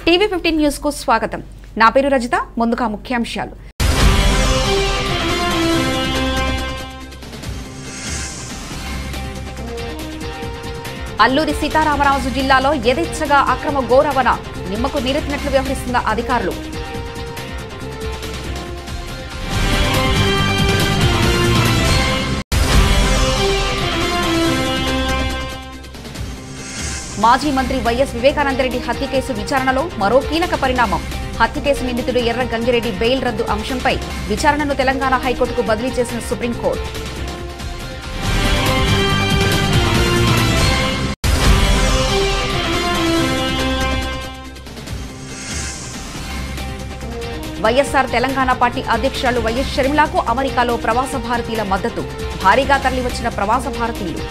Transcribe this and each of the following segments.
TV fifteen news కు స్వాగతం నా పేరు రజిత ముందుగా ముఖ్యాంశాలు అల్లూరి సీతారామరాజు జిల్లాలో యథేచ్ఛగా అక్రమ గోరవణ నిమ్మకు నీరెత్తినట్లు వ్యవహరిస్తున్న అధికారులు మాజీ మంత్రి వైఎస్ వివేకానందరెడ్డి హత్య కేసు విచారణలో మరో కీలక పరిణామం హత్య కేసు నిందితుడు ఎర్ర గంగిరెడ్డి బెయిల్ రద్దు అంశంపై విచారణను తెలంగాణ హైకోర్టుకు బదిలీ చేసిన సుప్రీంకోర్టు వైఎస్ఆర్ తెలంగాణ పార్టీ అధ్యక్షురాలు వైఎస్ షర్మిలాకు అమెరికాలో ప్రవాస భారతీయుల మద్దతు భారీగా తరలివచ్చిన ప్రవాస భారతీయులు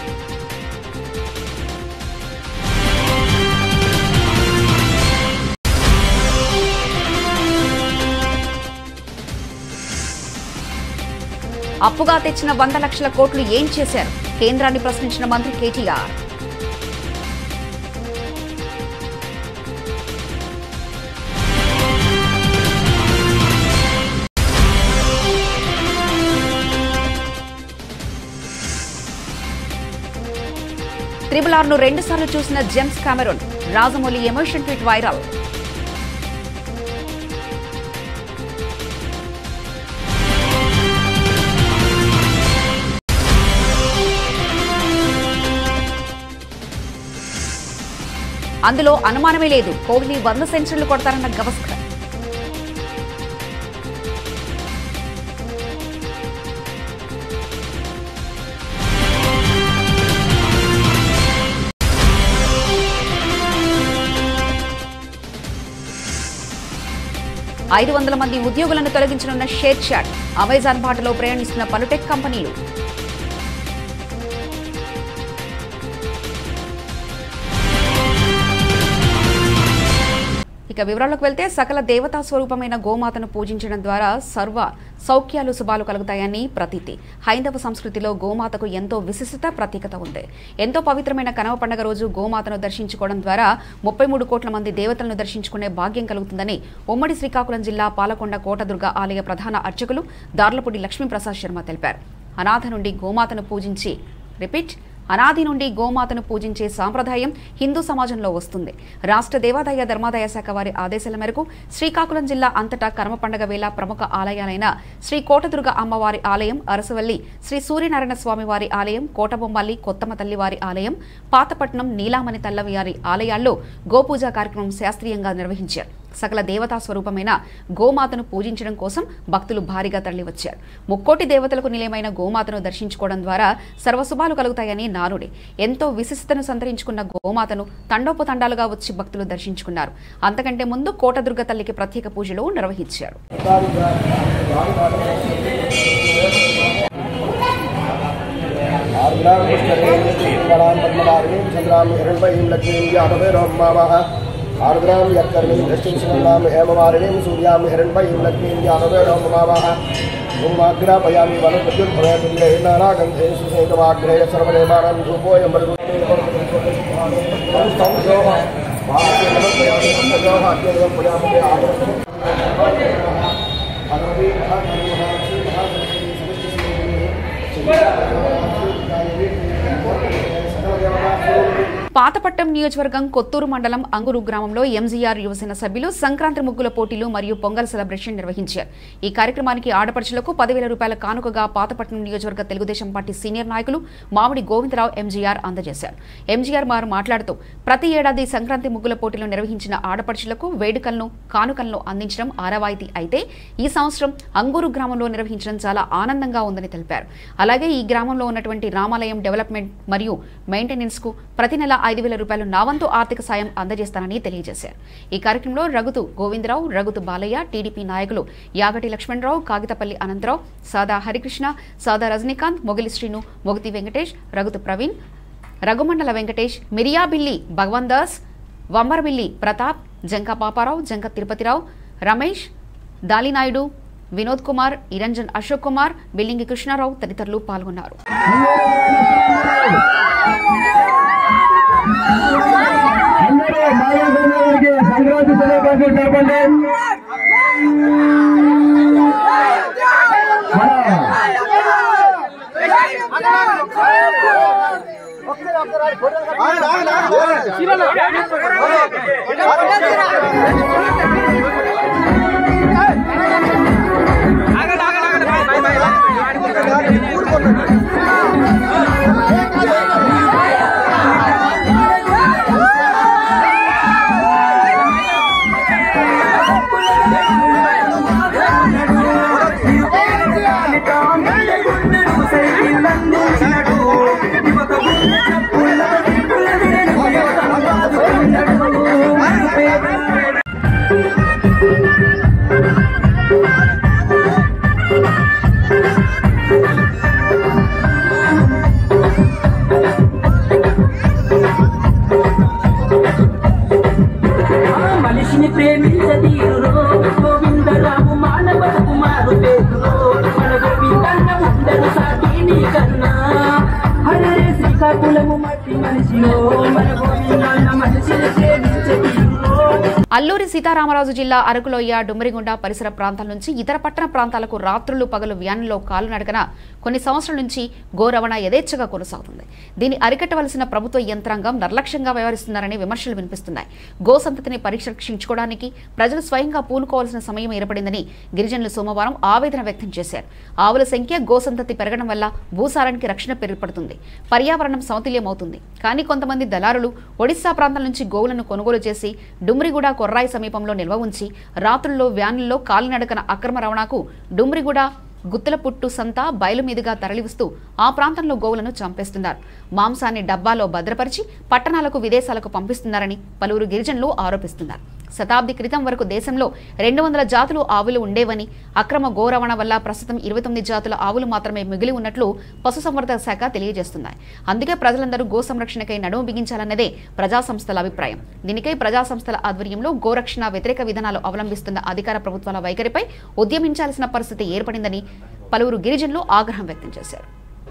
అప్పుగా తెచ్చిన వంద లక్షల కోట్లు ఏం చేశారు కేంద్రాన్ని ప్రశ్నించిన మంత్రి కేటీఆర్ త్రిబుల్ ఆర్ను రెండుసార్లు చూసిన James Cameron Rajamouli emotion tweet viral అందులో అనుమానమే లేదు కోహ్లీ వంద సెంచరీలు కొడతారన్న గవస్కర్ ఐదు వందల మంది ఉద్యోగులను తొలగించనున్న షేర్ చాట్ అమెజాన్ బాటలో ప్రయాణిస్తున్న పలు టెక్ కంపెనీలు ఇక వివరాలకు వెళ్తే సకల దేవతా స్వరూపమైన గోమాతను పూజించడం ద్వారా సర్వ సౌఖ్యాలు శుభాలు కలుగుతాయని ప్రతీతి హైందవ సంస్కృతిలో గోమాతకు ఎంతో విశిష్టత ప్రత్యేకత ఉంది ఎంతో పవిత్రమైన కనవ పండుగ రోజు గోమాతను దర్శించుకోవడం ద్వారా ముప్పై మూడు కోట్ల మంది దేవతలను దర్శించుకునే భాగ్యం కలుగుతుందని ఉమ్మడి శ్రీకాకుళం జిల్లా పాలకొండ కోటదుర్గ ఆలయ ప్రధాన అర్చకులు దార్లపూడి లక్ష్మీప్రసాద్ శర్మ తెలిపారు అనాథ నుండి గోమాతను పూజించి రిపీట్ అనాది నుండి గోమాతను పూజించే సాంప్రదాయం హిందూ సమాజంలో వస్తుంది రాష్ట్ర దేవాదాయ ధర్మాదాయ శాఖ వారి ఆదేశాల మేరకు శ్రీకాకుళం జిల్లా అంతటా కర్మ పండగ వేళ ప్రముఖ ఆలయాలైన శ్రీ కోటదుర్గ అమ్మవారి ఆలయం అరసవల్లి శ్రీ సూర్యనారాయణ స్వామి వారి ఆలయం కోటబొమ్మల్లి కొత్తమ్మ తల్లి వారి ఆలయం పాతపట్నం నీలామణి తల్లవియారి ఆలయాల్లో గోపూజ కార్యక్రమం శాస్త్రీయంగా నిర్వహించారు సకల దేవతా స్వరూపమైన గోమాతను పూజించడం కోసం భక్తులు భారీగా తరలివచ్చారు ముక్కోటి దేవతలకు నిలయమైన గోమాతను దర్శించుకోవడం ద్వారా సర్వశుభాలు కలుగుతాయని నానుడి ఎంతో విశిష్టతను సంతరించుకున్న గోమాతను తండోపతండాలుగా వచ్చి భక్తులు దర్శించుకున్నారు అంతకంటే ముందు కోటదుర్గ తల్లికి ప్రత్యేక పూజలు నిర్వహించారు ఆర్ద్రాం పుష్కరీం శ్రీకళాం పద్మనాభీం చంద్రాం హిరణ్మయీం లక్ష్మీం జాతవేరోం మామః ఆర్ద్రాం యక్కర్ణీం దృష్టిం శివన్నాం హేమమాలినీం సూర్యాం హిరణ్మయీం లక్ష్మీం జాతవేరోం మామః భూమాగ్రాపయామి వనపద్యుద్భవేంద్రేణాగంధే సుశేఖమాగ్రే సర్వదేవానాం ధూపోయం పాతపట్నం నియోజకవర్గం కొత్తూరు మండలం అంగురు గ్రామంలో ఎంజీఆర్ యువసేన సభ్యులు సంక్రాంతి ముగ్గుల పోటీలు మరియు పొంగల్ సెలబ్రేషన్ నిర్వహించారు ఈ కార్యక్రమానికి ఆడపడుచులకు పదివేల రూపాయల కానుకగా పాతపట్నం నియోజకవర్గ తెలుగుదేశం పార్టీ సీనియర్ నాయకులు మామిడి గోవిందరావు ఎంజీఆర్ అందజేశారు ఎంజీఆర్ వారు మాట్లాడుతూ ప్రతి ఏడాది సంక్రాంతి ముగ్గుల పోటీలు నిర్వహించిన ఆడపడుచులకు వేడుకలను కానుకలను అందించడం ఆనవాయితీ అయితే ఈ సంవత్సరం అంగూరు గ్రామంలో నిర్వహించడం చాలా ఆనందంగా ఉందని తెలిపారు అలాగే ఈ గ్రామంలో ఉన్నటువంటి రామాలయం డెవలప్మెంట్ మరియు మెయింటెనెన్స్ కు ప్రతి నెల ఐదు వేల రూపాయలు నా వంతు ఆర్థిక సాయం అందజేస్తానని తెలియజేశారు ఈ కార్యక్రమంలో రఘుతు గోవిందరావు రఘుతు బాలయ్య టీడీపీ నాయకులు యాగటి లక్ష్మణరావు కాగితపల్లి అనంతరావు సాదా హరికృష్ణ సాదా రజనీకాంత్ మొగిలి శ్రీను మొగతి వెంకటేష్ రఘుతు ప్రవీణ్ రఘుమండల వెంకటేష్ మిరియాబిల్లి భగవాన్ దాస్ వంబరబిల్లి ప్రతాప్ జంక పాపారావు జంక తిరుపతిరావు రమేష్ దాలినాయుడు వినోద్ కుమార్ ఇరంజన్ అశోక్ కుమార్ బిల్లింగి కృష్ణారావు తదితరులు పాల్గొన్నారు అందరూ బాలగోపాలకి సంక్రాంతి శుభాకాంక్షలు అవకాశం చెప్పండి మనిషిని ప్రేమించదీరురో గోవిందరాము మానవ కుమారు పేరురో మన గోవిందన్న ఉండరు సాటి నీ కన్నా హరే శ్రీకాకుళము మట్టి మనిషిలో మన గోవిందన్న మనిషిని ప్రేమించదీరురో అల్లూరి సీతారామరాజు జిల్లా అరకులోయ డుమ్మరిగుండ పరిసర ప్రాంతాల నుంచి ఇతర పట్టణ ప్రాంతాలకు రాత్రులు పగలు వ్యాన్లో కాలు నడకన కొన్ని సంవత్సరాల నుంచి గో రవాణా యథేచ్ఛగా కొనసాగుతుంది దీన్ని అరికట్టవలసిన ప్రభుత్వ యంత్రాంగం నిర్లక్ష్యంగా వ్యవహరిస్తున్నారని విమర్శలు వినిపిస్తున్నాయి గో సంతతిని పరీక్షించుకోవడానికి ప్రజలు స్వయంగా పూనుకోవాల్సిన సమయం ఏర్పడిందని గిరిజనులు సోమవారం ఆవేదన వ్యక్తం చేశారు ఆవుల సంఖ్య గో సంతతి పెరగడం వల్ల భూసారానికి రక్షణ ఏర్పడుతుంది పర్యావరణం సమతుల్యమవుతుంది కానీ కొంతమంది దళారులు ఒడిశా ప్రాంతం నుంచి గోవులను కొనుగోలు చేసి డుమ్రిగూడ కొర్రాయి సమీపంలో నిల్వ ఉంచి రాత్రుల్లో వ్యాన్లలో కాలినడకన అక్రమ రవాణాకు డుమ్రిగూడ గుత్తులపుట్టు సంత బయలు మీదుగా తరలివస్తూ ఆ ప్రాంతంలో గోవులను చంపేస్తున్నారు మాంసాన్ని డబ్బాలో భద్రపరిచి పట్టణాలకు విదేశాలకు పంపిస్తున్నారని పలువురు గిరిజనులు ఆరోపిస్తున్నారు శతాబ్ది క్రితం వరకు దేశంలో రెండు వందల జాతులు ఆవులు ఉండేవని అక్రమ గో రవాణా వల్ల ప్రస్తుతం ఇరవై తొమ్మిది జాతుల ఆవులు మాత్రమే మిగిలి ఉన్నట్లు పశుసంవర్ధక శాఖ తెలియజేస్తున్నాయి అందుకే ప్రజలందరూ గో సంరక్షణకై నడుము బిగించాలన్నదే ప్రజా సంస్థల అభిప్రాయం దీనికై ప్రజా సంస్థల ఆధ్వర్యంలో గోరక్షణ వ్యతిరేక విధానాలు అవలంబిస్తున్న అధికార ప్రభుత్వాల వైఖరిపై ఉద్యమించాల్సిన పరిస్థితి ఏర్పడిందని పలువురు గిరిజనులు ఆగ్రహం వ్యక్తం చేశారు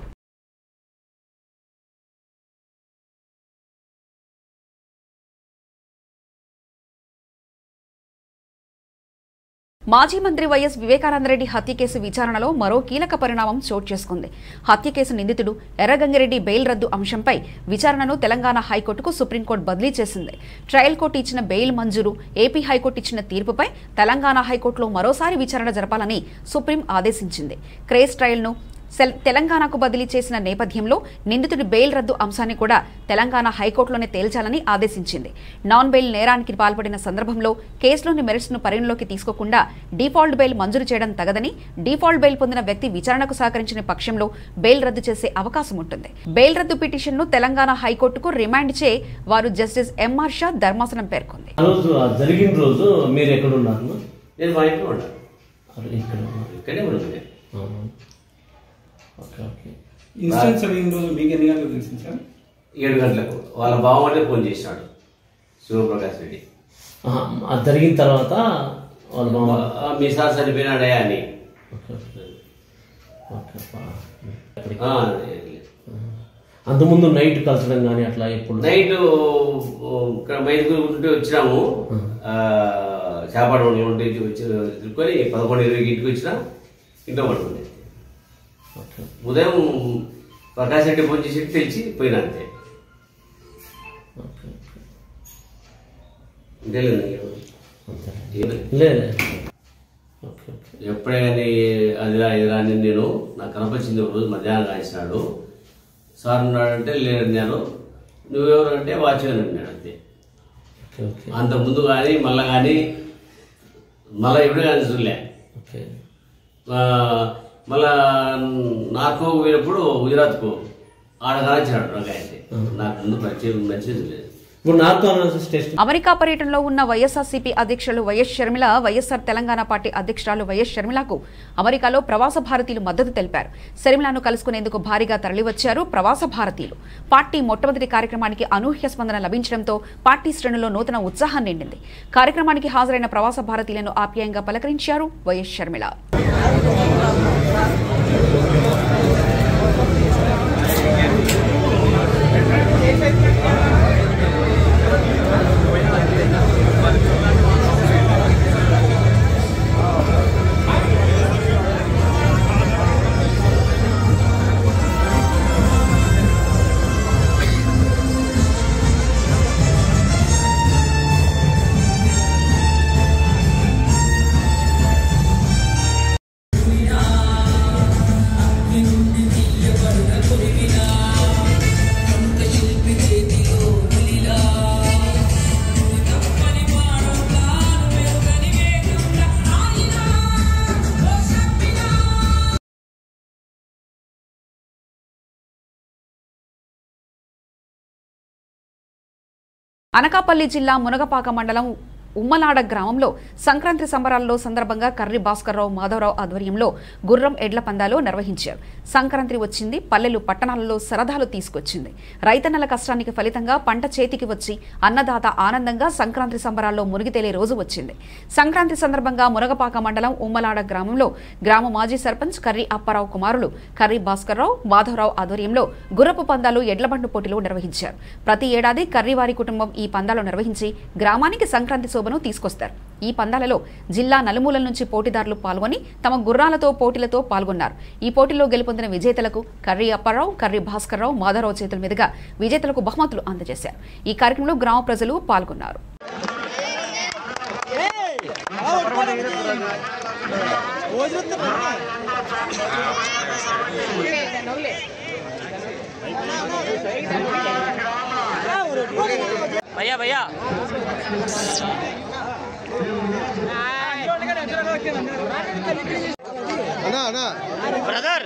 మాజీ మంత్రి వైఎస్ వివేకానందరెడ్డి హత్య కేసు విచారణలో మరో కీలక పరిణామం చోటు చేసుకుంది హత్య కేసు నిందితుడు ఎర్రగంగిరెడ్డి బెయిల్ రద్దు అంశంపై విచారణను తెలంగాణ హైకోర్టుకు సుప్రీంకోర్టు బదిలీ చేసింది ట్రయల్ కోర్టు ఇచ్చిన బెయిల్ మంజూరు ఏపీ హైకోర్టు ఇచ్చిన తీర్పుపై తెలంగాణ హైకోర్టులో మరోసారి విచారణ జరపాలని సుప్రీం ఆదేశించింది క్రేజ్ ట్రయల్ను సెల్- తెలంగాణకు బదిలీ చేసిన నేపథ్యంలో నిందితుడి బెయిల్ రద్దు అంశాన్ని కూడా తెలంగాణ హైకోర్టులోనే తేల్చాలని ఆదేశించింది నాన్ బెయిల్ నేరానికి పాల్పడిన సందర్భంలో కేసులోని మెరిట్స్ ను పరిగణలోకి తీసుకోకుండా డిఫాల్ట్ బెయిల్ మంజూరు చేయడం తగదని డిఫాల్ట్ బెయిల్ పొందిన వ్యక్తి విచారణకు సహకరించిన పక్షంలో బెయిల్ రద్దు చేసే అవకాశం ఉంటుంది బెయిల్ రద్దు పిటిషన్ను తెలంగాణ హైకోర్టుకు రిమాండ్ చే వారు జస్టిస్ ఎంఆర్ షా ధర్మాసనం పేర్కొంది ఆ రోజు ఆ జరిగిన రోజు మీరు ఎక్కడ ఉన్నారు నేను మా ఇంట్లో ఉన్నాను అరే, ఇక్కడ ఉన్నారు. ఇక్కడే ఉన్నాను నేను. అవును. ఓకే ఓకే ఇన్సిడెంట్ జరిగిన రోజు మీకు ఎన్ని గంటలకు తెలిసింది సార్ ఏడు గంటలకు వాళ్ళ బావమంటే ఫోన్ చేసినాడు శివప్రకాష్ రెడ్డి ఆహా, అది జరిగిన తర్వాత వాళ్ళ మామ ఆ, మీ సార్ చనిపోయినాడే అని ఓకే ఓకే ఓకే అబ్బా. ఎక్కడికి? ఆ, అంతకుముందు నైట్ కలచడం కానీ అట్లా ఎప్పుడు నైట్ ఇక్కడ బయటకు ఉంటే వచ్చినాము ఆ, చేపడ ఉంటే వచ్చి తిరుక్కొని పదకొండు ఇరవైకి ఇంటికి వచ్చినా ఇంట్లో పడుతుంది ఓకే ఉదయం ప్రకాష్ రెడ్డి ఫోన్ చేసి తెలిసి పోయినా అంతే ఓకే ఓకే ఇంతే లేదు అంతే ఏం- లేదు ఓకే ఓకే ఎప్పుడే కానీ అదిరా ఇదిరా అని నేను నాకు కనపరిచింది ఒక రోజు మధ్యాహ్నం రాసినాడు సార్ ఉన్నాడంటే లేదన్నాను నువ్వెవరు అంటే వాచ్మెన్ అన్నాడు అంతే ఓకే ఓకే అంత ముందు కానీ మళ్ళా కానీ మళ్ళీ ఎప్పుడు కానీ చూడలే ఓకే ఆ, మళ్ళా నాకు పోయినప్పుడు గుజరాత్కు ఆడ కాల్చినాడు రంగాయంటే నాకు ముందు పరిచయం మంచిది లేదు ఇప్పుడు నార్త్ అనాలిసిస్ టెస్ట్ అమెరికా పర్యటనలో ఉన్న వైఎస్ఆర్సీపీ అధ్యక్షులు YS Sharmila YSR Telangana party అధ్యక్షురాలు వైఎస్ షర్మిలకు అమెరికాలో ప్రవాస భారతీయులు మద్దతు తెలిపారు షర్మిలను కలుసుకునేందుకు భారీగా తరలివచ్చారు ప్రవాస భారతీయులు పార్టీ మొట్టమొదటి కార్యక్రమానికి అనూహ్య స్పందన లభించడంతో పార్టీ శ్రేణుల్లో నూతన ఉత్సాహం నిండింది కార్యక్రమానికి హాజరైన ప్రవాస భారతీయులను ఆప్యాయంగా పలకరించారు వైఎస్ షర్మిల అనకాపల్లి జిల్లా మునగపాక మండలం ఉమ్మలాడ గ్రామంలో సంక్రాంతి సంబరాల్లో సందర్భంగా కర్రి భాస్కర్రావు మాధవరావు ఆధ్వర్యంలో గుర్రం ఎడ్ల పందాలు నిర్వహించారు సంక్రాంతి వచ్చింది పల్లెలు పట్టణాలలో సరదాలు తీసుకొచ్చింది రైతన్నల కష్టానికి ఫలితంగా పంట చేతికి వచ్చి అన్నదాత ఆనందంగా సంక్రాంతి సంబరాల్లో మునిగితేలే రోజు వచ్చింది సంక్రాంతి సందర్భంగా మునగపాక మండలం ఉమ్మలాడ గ్రామంలో గ్రామ మాజీ సర్పంచ్ కర్రి అప్పారావు కుమారులు కర్రి భాస్కర్రావు మాధవరావు ఆధ్వర్యంలో గుర్రపు పందాలు ఎడ్లబండు పోటీలు నిర్వహించారు ప్రతి ఏడాది కర్రివారి కుటుంబం ఈ పందాలు నిర్వహించి గ్రామానికి సంక్రాంతి శోభను తీసుకొస్తారు ఈ పందాలలో జిల్లా నలుమూలల నుంచి పోటీదారులు పాల్గొని తమ గుర్రాలతో పోటీలతో పాల్గొన్నారు ఈ పోటీలో గెలుపొందిన విజేతలకు కర్రి అప్పారావు కర్రి భాస్కర్రావు మాధవరావు చేతుల మీదుగా విజేతలకు బహుమతులు అందజేశారు ఈ కార్యక్రమంలో గ్రామ ప్రజలు పాల్గొన్నారు भैया भैया ब्रदर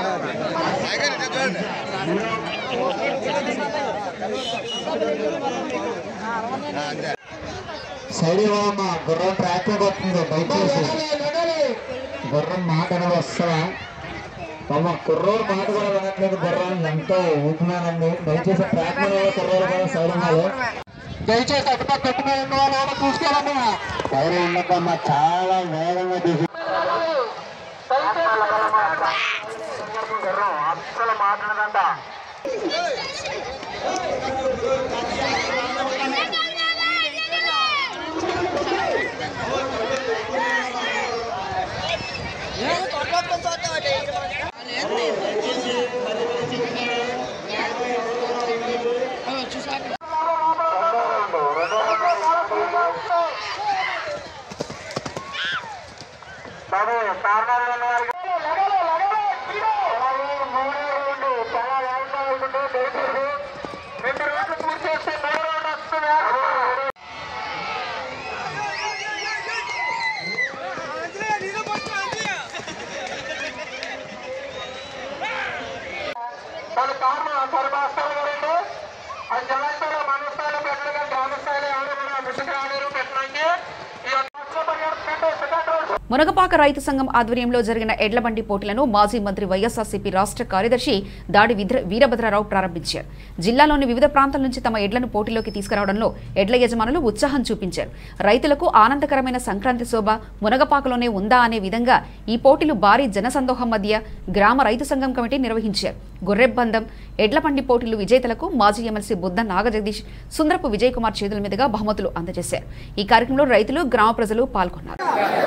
సైడ్ అమ్మ గుర్రం ట్రాక్ లోకి వస్తుంది దయచేసి గుర్రం మాట అనేది వస్తుందా అమ్మ కుర్రోడు మాట కూడా వినట్లేదు గుర్రం ఎంతో ఊపినానండి దయచేసి ట్రాక్ మీద ఉన్న కుర్రోడు కూడా సైడ్ ఉన్నారు దయచేసి అటుపక్క కట్టు మీద ఉన్న వాళ్ళు కూడా చూసుకోవాలమ్మా సైడ్ ఉండకమ్మా చాలా వేగంగా తీసి గుర్రం అస్సలు మాట్లాడదంట బాబు కారణాలు ఉన్న వారికి చాలా వేగంగా వెళ్తుంటే దయచేసి రెండు రోడ్లు పూర్తి చేస్తే మూడు రోడ్డు వస్తుంది దాని కారణం సరి భాస్కర్ గారండి అది జిల్లా స్థాయిలో మండల స్థాయిలో పెట్టగా గ్రామ స్థాయిలో ఎవరు కూడా ముందుకు రాలేరు పెట్టడానికి ఈ యొక్క సెకండ్ రోజు మునగపాక రైతు సంఘం ఆధ్వర్యంలో జరిగిన ఎడ్లబండి పోటీలను మాజీ మంత్రి వైఎస్ఆర్సీపీ రాష్ట్ర కార్యదర్శి దాడి విద్ర- వీరభద్రరావు ప్రారంభించారు జిల్లాలోని వివిధ ప్రాంతాల నుంచి తమ ఎడ్లను పోటీలోకి తీసుకురావడంలో ఎడ్ల యజమానులు ఉత్సాహం చూపించారు రైతులకు ఆనందకరమైన సంక్రాంతి శోభ మునగపాకలోనే ఉందా అనే విధంగా ఈ పోటీలు భారీ జనసందోహం మధ్య గ్రామ రైతు సంఘం కమిటీ నిర్వహించారు గొర్రెబందం ఎడ్లబండి పోటీలు విజేతలకు మాజీ ఎమ్మెల్సీ బుద్ధ నాగజగదీష్ సుందరపు విజయ్ కుమార్ చేతుల మీదుగా బహుమతులు అందజేశారు ఈ కార్యక్రమంలో రైతులు గ్రామ ప్రజలు పాల్గొన్నారు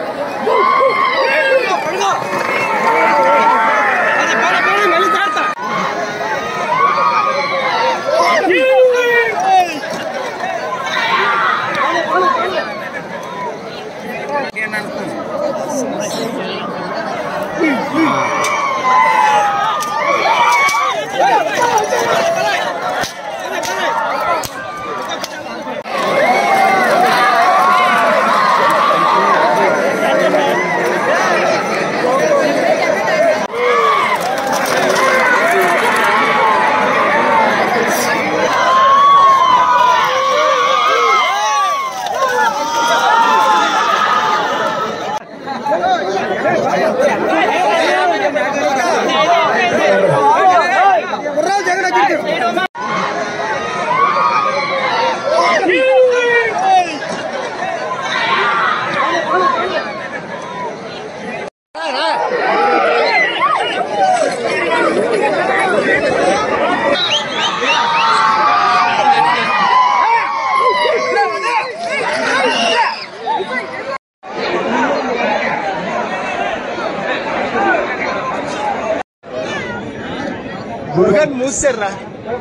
మురుగన్ మూసారా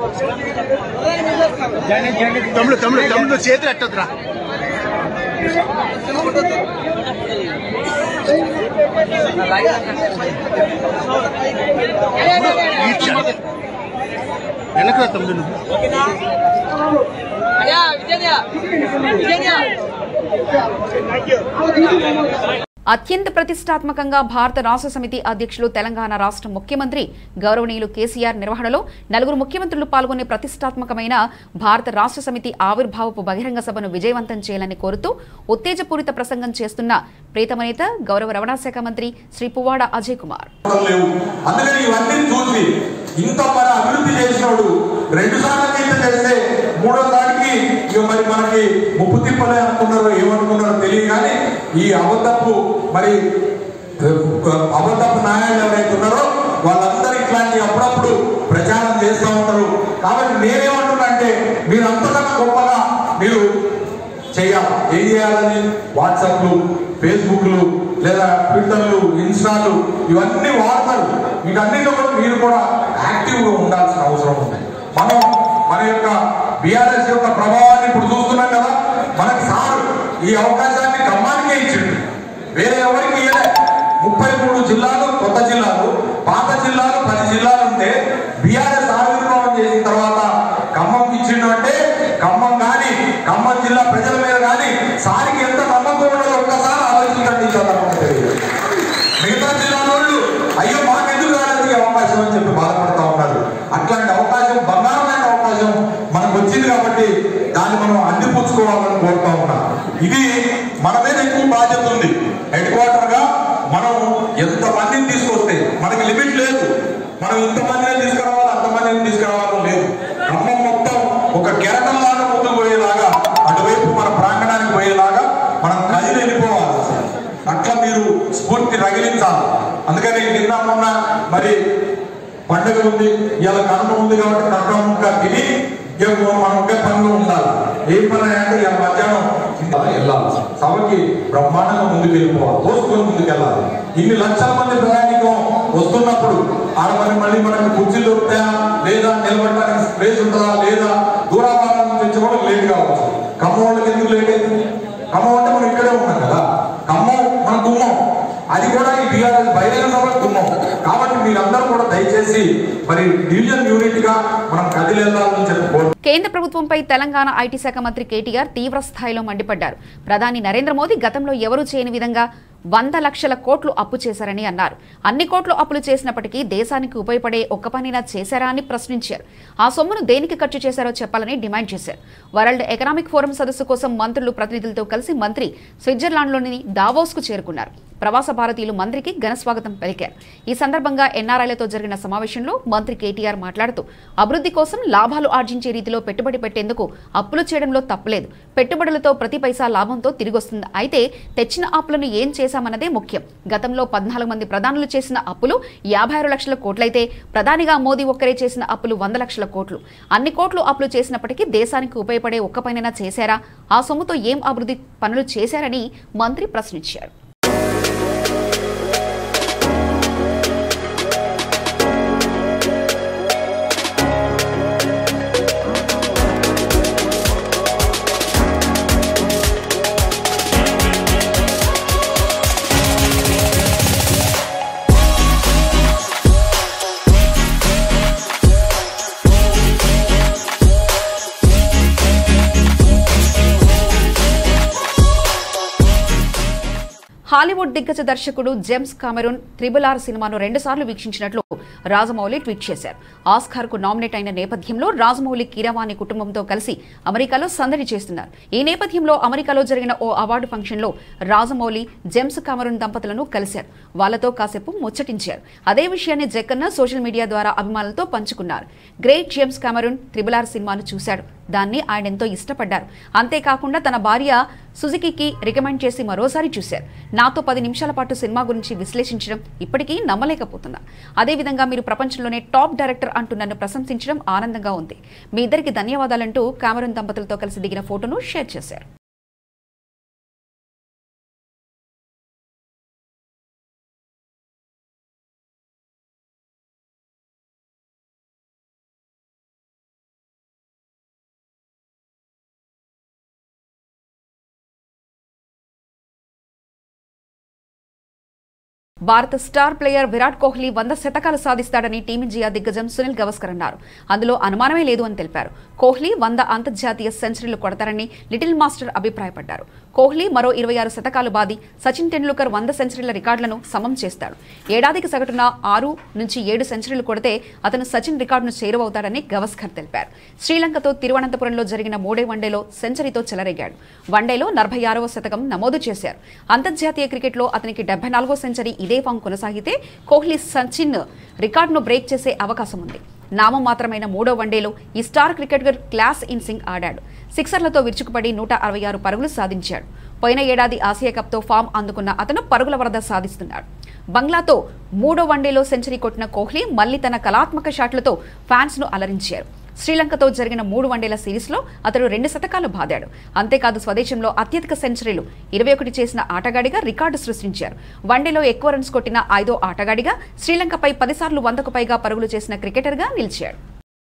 తమ్ముడు తమ్ముడు తమ్ముడు చేతులు ఎట్టొద్దురా వెనక తమ్ముడు నువ్వు అత్యంత ప్రతిష్టాత్మకంగా భారత రాష్ట్ర సమితి అధ్యక్షులు తెలంగాణ రాష్ట్ర ముఖ్యమంత్రి గౌరవనీయులు కేసీఆర్ నిర్వహణలో నలుగురు ముఖ్యమంత్రులు పాల్గొనే ప్రతిష్టాత్మకమైన భారత రాష్ట్ర సమితి ఆవిర్భావపు బహిరంగ సభను విజయవంతం చేయాలని కోరుతూ ఉత్తేజపూరిత ప్రసంగం చేస్తున్న ప్రీతమ నేత గౌరవ రవాణా శాఖ మంత్రి శ్రీ పువ్వాడ అజయ్ కుమార్ లేవు అందుకని ఇవన్నీ చూసి ఇంత మరి అభివృద్ధి చేసినోడు రెండు సార్లు కింద చేస్తే మూడో దానికి ఇక మరి మనకి ముప్పు తిప్పలే అనుకున్నారో ఏమనుకున్నారో తెలియదు కానీ ఈ అబద్ధపు మరి అబద్ధపు నాయాలు ఎవరైతే ఉన్నారో వాళ్ళందరూ ఇట్లాంటి అప్పుడప్పుడు ప్రచారం చేస్తూ ఉంటారు కాబట్టి నేనేమంటున్నా అంటే మీరు అంతకన్నా గొప్పగా మీరు చేయాలి ఏం చేయాలని వాట్సాప్లు ఫేస్బుక్లు లేదా ట్విట్టర్లు ఇన్స్టాలు ఇవన్నీ వాడతారు వీటన్నిటిలో కూడా మీరు కూడా యాక్టివ్గా ఉండాల్సిన అవసరం ఉంది మనం మన యొక్క బీఆర్ఎస్ యొక్క ప్రభావాన్ని ఇప్పుడు చూస్తున్నాం కదా మనకి సార్ ఈ అవకాశాన్ని ఖమ్మానికే ఇచ్చిండు వేరే ఎవరికి ఇవ్వలే ముప్పై మూడు జిల్లాలు కొత్త జిల్లాలు పాత జిల్లాలు పది జిల్లాలు ఉంటే బీఆర్ఎస్ ఆవిర్భావం చేసిన తర్వాత ఖమ్మం ఇచ్చిండు అంటే ఖమ్మం కానీ ఖమ్మం జిల్లా ప్రజల మీద కానీ సారికి ఎంత నమ్మకం ఉన్నదో ఒక్కసారి ఆలోచించండి ఈ సందర్భంగా తెలియదు. మిగతా జిల్లాల వాళ్ళు అయ్యో మాకెందుకు రాలేదు ఈ అవకాశం అని చెప్పి బాధపడతా ఉన్నారు అట్లాంటి అవకాశం బంగారమైన అవకాశం మనకు వచ్చింది కాబట్టి దాన్ని మనం అందిపుచ్చుకోవాలని కోరుతా ఉన్నా ఇది మన మీద ఎక్కువ బాధ్యత ఉంది హెడ్ క్వార్టర్ గా మనం ఎంత మందిని తీసుకొస్తే మనకి లిమిట్ లేదు మనం ఇంత మందిని తీసుకురావాలి అంత మందిని తీసుకురావాలని లేదు ఖమ్మం మొత్తం ఒక కెరటం లాగా ముందుకు పోయేలాగా అటువైపు మన ప్రాంగణానికి పోయేలాగా మనం కదిలి వెళ్ళిపోవాలి అట్లా మీరు స్ఫూర్తి రగిలించాలి అందుకని నిన్న మొన్న మరి పండుగ ఉంది ఇలా కన్ను ఉంది కాబట్టి కట్టముగా తిని ఇక మనం ఒకే పనిలో ఉండాలి ఏ పని అంటే ఇలా మధ్యాహ్నం ఇలా వెళ్ళాలి సభకి బ్రహ్మాండంగా ముందుకు వెళ్ళిపోవాలి దోసుకొని ముందుకు వెళ్ళాలి ఇన్ని లక్షల మంది ప్రయాణికం వస్తున్నప్పుడు ఆడ మరి మళ్ళీ మనకి కుర్చీలు దొరుకుతాయా లేదా నిలబడడానికి స్పేస్ ఉంటుందా లేదా దూరాభారం నుంచి వచ్చి కూడా లేట్ కావచ్చు ఖమ్మం వాళ్ళకి ఎందుకు లేట్ అయింది ఖమ్మం అంటే మనం ఇక్కడే ఉన్నాం కదా ఖమ్మం మన గుమ్మం అది కూడా ఈ బీఆర్ఎస్ బహిరంగ సభ గుమ్మం కాబట్టి మీరందరూ కూడా దయచేసి మరి డివిజన్ యూనిట్ గా మనం కదిలి వెళ్ళాలని చెప్పి కోరు- కేంద్ర ప్రభుత్వంపై తెలంగాణ ఐటీ శాఖ మంత్రి కేటీఆర్ తీవ్ర స్థాయిలో మండిపడ్డారు ప్రధాని నరేంద్ర మోదీ గతంలో ఎవరూ చేయని విధంగా వంద లక్షల కోట్లు అప్పు చేశారని అన్నారు అన్ని కోట్లు అప్పులు చేసినప్పటికీ దేశానికి ఉపయోగపడే ఒక్క పనైనా చేశారా అని ప్రశ్నించారు ఆ సొమ్మును దేనికి ఖర్చు చేశారో చెప్పాలని డిమాండ్ చేశారు వరల్డ్ ఎకనామిక్ ఫోరం సదస్సు కోసం మంత్రులు ప్రతినిధులతో కలిసి మంత్రి స్విట్జర్లాండ్లోని దావోస్కు చేరుకున్నారు ప్రవాస భారతీయులు మంత్రికి ఘన స్వాగతం పలికారు ఈ సందర్భంగా ఎన్ఆర్ఐలతో జరిగిన సమావేశంలో మంత్రి కేటీఆర్ మాట్లాడుతూ అభివృద్ధి కోసం లాభాలు ఆర్జించే రీతిలో పెట్టుబడి పెట్టేందుకు అప్పులు చేయడంలో తప్పులేదు పెట్టుబడులతో ప్రతి పైసా లాభంతో తిరిగొస్తుంది అయితే తెచ్చిన అప్పులను ఏం చేశామన్నదే ముఖ్యం గతంలో పద్నాలుగు మంది ప్రధానులు చేసిన అప్పులు యాభై ఆరు లక్షల కోట్లయితే ప్రధానిగా మోదీ ఒక్కరే చేసిన అప్పులు వంద లక్షల కోట్లు అన్ని కోట్లు అప్పులు చేసినప్పటికీ దేశానికి ఉపయోగపడే ఒక్క పనైనా చేశారా ఆ సొమ్ముతో ఏం అభివృద్ధి పనులు చేశారని మంత్రి ప్రశ్నించారు హాలీవుడ్ దిగ్గజ దర్శకుడు జేమ్స్ కామెరూన్ త్రిబుల్ ఆర్ సినిమాను రెండుసార్లు వీక్షించినట్లు రాజమౌళి ట్వీట్ చేశారు ఆస్కార్ కు నామినేట్ అయిన నేపథ్యంలో రాజమౌళి కీరవాణి కుటుంబంతో కలిసి అమెరికాలో సందడి చేస్తున్నారు ఈ నేపథ్యంలో అమెరికాలో జరిగిన ఓ అవార్డు ఫంక్షన్ లో రాజమౌళి జేమ్స్ కామెరూన్ దంపతులను కలిశారు వాళ్ళతో కాసేపు ముచ్చటించారు అదే విషయాన్ని జక్కన్న సోషల్ మీడియా ద్వారా అభిమానులతో పంచుకున్నారు great James Cameron triple R సినిమాను చూశాడు దాన్ని ఆయన ఎంతో ఇష్టపడ్డారు అంతేకాకుండా తన భార్య సుజుకికి రికమెండ్ చేసి మరోసారి చూశారు నాతో పది నిమిషాల పాటు సినిమా గురించి విశ్లేషించడం ఇప్పటికీ నమ్మలేకపోతున్నా అదేవిధంగా మీరు ప్రపంచంలోనే టాప్ డైరెక్టర్ అంటూ నన్ను ప్రశంసించడం ఆనందంగా ఉంది మీ ఇద్దరికి ధన్యవాదాలంటూ కామెరూన్ దంపతులతో కలిసి దిగిన ఫోటోను షేర్ చేశారు భారత స్టార్ ప్లేయర్ విరాట్ కోహ్లీ వంద శతకాలు సాధిస్తాడని టీమిండియా దిగ్గజం సునీల్ గవస్కర్ అన్నారు అందులో అనుమానమే లేదు అని తెలిపారు కోహ్లీ వంద అంతర్జాతీయ సెంచరీలు కొడతారని లిటిల్ మాస్టర్ అభిప్రాయపడ్డారు కోహ్లీ మరో ఇరవై ఆరు శతకాలు బాది సచిన్ టెండూల్కర్ వంద సెంచరీల రికార్డులను సమం చేస్తాడు ఏడాదికి సగటున ఆరు నుంచి ఏడు సెంచరీలు కొడితే అతను సచిన్ రికార్డును చేరువవుతాడని గవస్కర్ తెలిపారు శ్రీలంకతో తిరువనంతపురంలో జరిగిన మూడే వన్డేలో సెంచరీతో చెలరేగాడు వన్డేలో నలభై ఆరవ శతకం నమోదు చేశారు అంతర్జాతీయ క్రికెట్లో అతనికి డెబ్బై నాలుగో సెంచరీ ఇదే ఫామ్ కొనసాగితే కోహ్లీ సచిన్ రికార్డును బ్రేక్ చేసే అవకాశం ఉంది నామమాత్రమైన మూడో వన్డేలో ఈ స్టార్ క్రికెటర్ క్లాస్ ఇన్సింగ్ ఆడాడు సిక్సర్లతో విరుచుకుపడి నూట అరవై ఆరు పరుగులు సాధించాడు పోయిన ఏడాది ఆసియా కప్తో ఫామ్ అందుకున్న అతను పరుగుల వరద సాధిస్తున్నాడు బంగ్లాతో మూడో వన్డేలో సెంచరీ కొట్టిన కోహ్లీ మళ్లీ తన కళాత్మక షాట్లతో ఫ్యాన్స్ ను అలరించారు శ్రీలంకతో జరిగిన మూడు వన్డేల సిరీస్లో అతడు రెండు శతకాలు బాదాడు అంతేకాదు స్వదేశంలో అత్యధిక సెంచరీలు ఇరవై ఒకటి చేసిన ఆటగాడిగా రికార్డు సృష్టించారు వన్డేలో ఎక్కువ రన్స్ కొట్టిన ఐదో ఆటగాడిగా శ్రీలంకపై పదిసార్లు వందకు పైగా పరుగులు చేసిన క్రికెటర్గా నిలిచాడు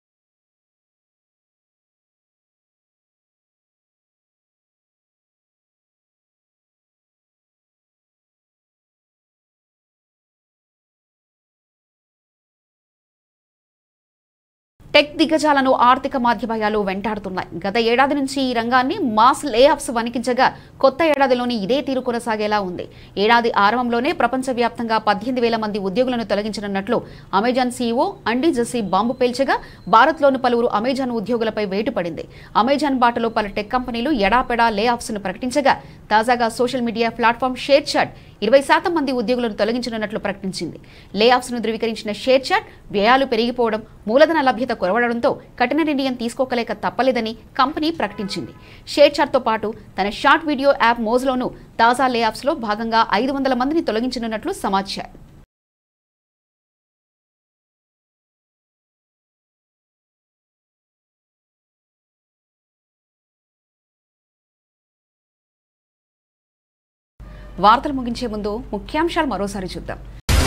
టెక్ దిగ్గజాలను ఆర్థిక మాధ్యమాలు వెంటాడుతున్నాయి గత ఏడాది నుంచి ఈ రంగాన్ని మాస్ లే ఆఫ్స్ వణికించగా కొత్త ఏడాదిలోని ఇదే తీరు కొనసాగేలా ఉంది ఏడాది ఆరంభంలోనే ప్రపంచవ్యాప్తంగా పద్దెనిమిది వేల మంది ఉద్యోగులను తొలగించనున్నట్లు Amazon CEO Andy Jassy bomb పేల్చగా భారత్లోని పలువురు అమెజాన్ ఉద్యోగులపై వేటు పడింది అమెజాన్ బాటలో పలు టెక్ కంపెనీలు ఎడాపెడా లే ఆఫ్స్ ను ప్రకటించగా తాజాగా social media platform ShareChat ఇరవై శాతం మంది ఉద్యోగులను తొలగించనున్నట్లు ప్రకటించింది లే ఆఫ్స్ ను ధృవీకరించిన షేర్ చాట్ వ్యయాలు పెరిగిపోవడం మూలధన లభ్యత కొరవడంతో కఠిన నిర్ణయం తీసుకోకలేక తప్పలేదని కంపెనీ ప్రకటించింది షేర్ చాట్తో పాటు తన షార్ట్ వీడియో యాప్ మోజ్లోనూ తాజా లే ఆఫ్స్ లో భాగంగా ఐదు వందల మందిని తొలగించనున్నట్లు సమాచారం వార్తలు ముగించే ముందు ముఖ్యాంశాలు మరోసారి చూద్దాం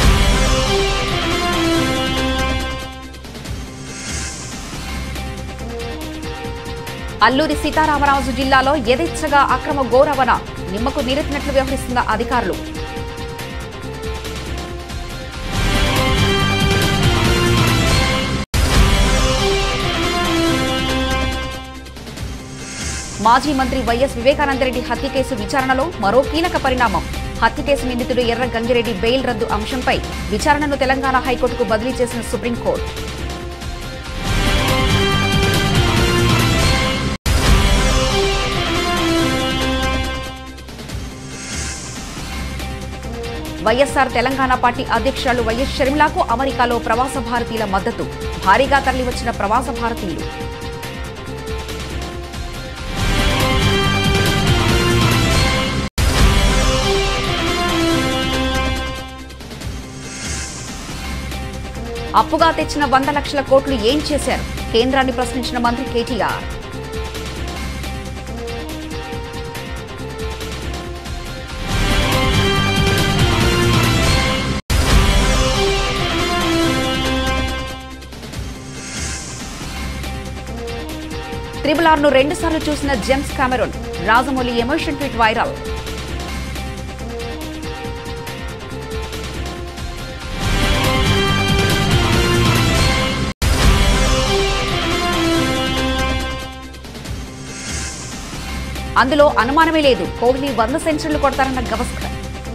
అల్లూరి సీతారామరాజు జిల్లాలో యథేచ్ఛగా అక్రమ గోరవణ నిమ్మకు నీరెత్తినట్లు వ్యవహరిస్తున్న అధికారులు మాజీ మంత్రి వైఎస్ వివేకానందరెడ్డి హత్య కేసు విచారణలో మరో కీలక పరిణామం హత్య కేసు నిందితుడు ఎర్ర గంగిరెడ్డి బెయిల్ రద్దు అంశంపై విచారణను తెలంగాణ హైకోర్టుకు బదిలీ చేసిన సుప్రీంకోర్టు వైఎస్ఆర్ తెలంగాణ పార్టీ అధ్యక్షురాలు వైఎస్ షర్మిలాకు అమెరికాలో ప్రవాస భారతీయుల మద్దతు భారీగా తరలివచ్చిన ప్రవాస భారతీయులు అప్పుగా తెచ్చిన వంద లక్షల కోట్లు ఏం చేశారు కేంద్రాన్ని ప్రశ్నించిన మంత్రి కేటీఆర్ త్రిబుల్ ఆర్ను రెండుసార్లు చూసిన James Cameron Rajamouli emotion tweet viral అందులో అనుమానమే లేదు కోహ్లీ వంద సెంచరీలు కొడతారన్న గవస్కర్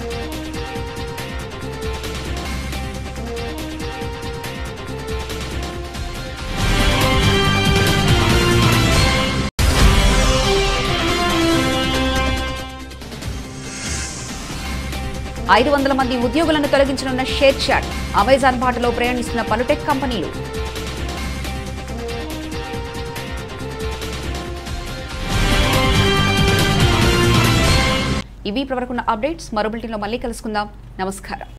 ఐదు వందల మంది ఉద్యోగులను తొలగించనున్న షేర్ చాట్ అమెజాన్ బాటలో ప్రయాణిస్తున్న పలు టెక్ కంపెనీలు ఇవి ఇప్పటివరకున్న అప్డేట్స్ మరో బులెటిన్లో మళ్ళీ కలుసుకుందాం నమస్కారం